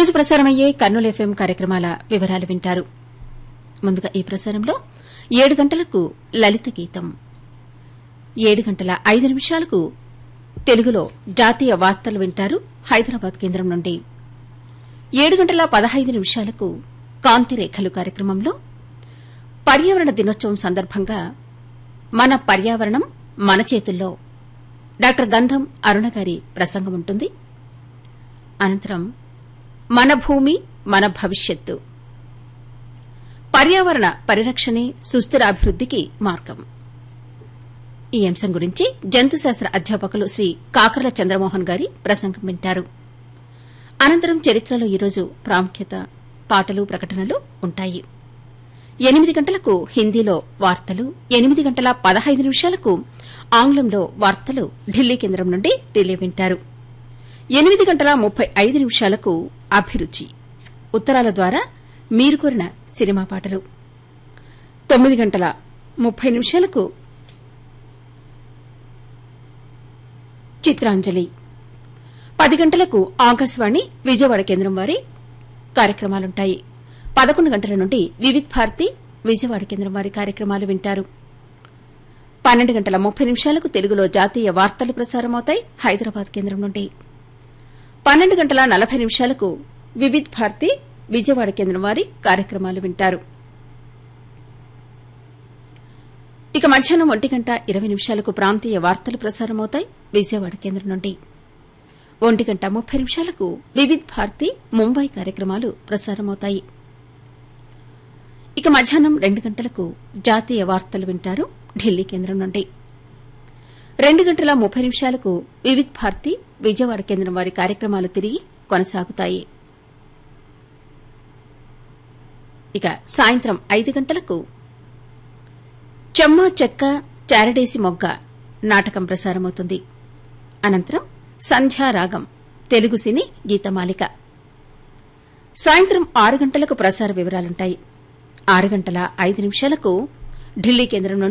ఈరోజు ప్రసారమయ్యే కర్నూలు ఎఫ్ఎం కార్యక్రమాల వివరాలు వింటారు ముందుగా ఈ ప్రసారంలో ఏడు గంటలకు లలిత గీతం ఏడు గంటల ఐదు నిమిషాలకు తెలుగులో జాతీయ వార్తలు వింటారు హైదరాబాద్ కేంద్రం నుండి ఏడు గంటల పదహైదు నిమిషాలకు కాంతిరేఖలు కార్యక్రమంలో పర్యావరణ దినోత్సవం సందర్భంగా మన పర్యావరణం మన చేతుల్లో డాక్టర్ గంధం అరుణ గారి ప్రసంగం ఉంటుంది అనంతరం మన భూమి మన భవిష్యత్తు పర్యావరణ పరిరక్షణే సుస్థిర అభివృద్దికి మార్గం ఈ అంశం గురించి జంతుశాస్త్ర అధ్యాపకులు శ్రీ కాకర్ల చంద్రమోహన్ గారి ప్రసంగం వింటారు అనంతరం చరిత్రలో ఈరోజు ప్రాముఖ్యత పాటలు ప్రకటనలు ఉంటాయి ఎనిమిది గంటలకు హిందీలో వార్తలు ఎనిమిది గంటల పదహైదు నిమిషాలకు ఆంగ్లంలో వార్తలు ఢిల్లీ కేంద్రం నుండి రిలే వింటారు ఎనిమిది గంటల ముప్పై ఐదు నిమిషాలకు అభిరుచి ఉత్తరాల ద్వారా మీరు కోరిన సినిమా పాటలు తొమ్మిది గంటల ముప్పై నిమిషాలకు చిత్రాంజలి పది గంటలకు ఆకాశవాణి విజయవాడ కేంద్రం వారి కార్యక్రమాలుంటాయి పదకొండు గంటల నుండి వివిధ్ భారతి విజయవాడ కేంద్రం వారి కార్యక్రమాలు వింటారు పన్నెండు గంటల ముప్పై నిమిషాలకు తెలుగులో జాతీయ వార్తలు ప్రసారమవుతాయి హైదరాబాద్ కేంద్రం నుండి పన్నెండు గంటల నలభై నిమిషాలకు వివిధ్ భారతి విజయవాడ కేంద్రం వారి కార్యక్రమాలు వింటారు ఇక మధ్యాహ్నం ఒంటి గంట ఇరవై నిమిషాలకు ప్రాంతీయ వార్తలు ప్రసారమవుతాయి విజయవాడ కేంద్రం నుండి ఒంటి గంట ముప్పై నిమిషాలకు వివిధ్ భారతి ముంబై కార్యక్రమాలు ప్రసారమవుతాయి ఇక మధ్యాహ్నం రెండు గంటలకు జాతీయ వార్తలు వింటారు ఢిల్లీ కేంద్రం నుండి రెండు గంటల ముప్పై నిమిషాలకు వివిధ్ భారతి విజయవాడ కేంద్రం వారి కార్యక్రమాలు తిరిగి కొనసాగుతాయి ఇక సాయంత్రం ఐదు గంటలకు చెమ్మ చెక్క చారడేసి మొగ్గ నాటకం ప్రసారమవుతుంది అనంతరం సంధ్యారాగం తెలుగు సినీ గీతమాలిక సాయంత్రం ఆరు గంటలకు ప్రసార వివరాలుంటాయి ఆరు గంటల ఐదు నిమిషాలకు ఢిల్లీ కేంద్రం నుండి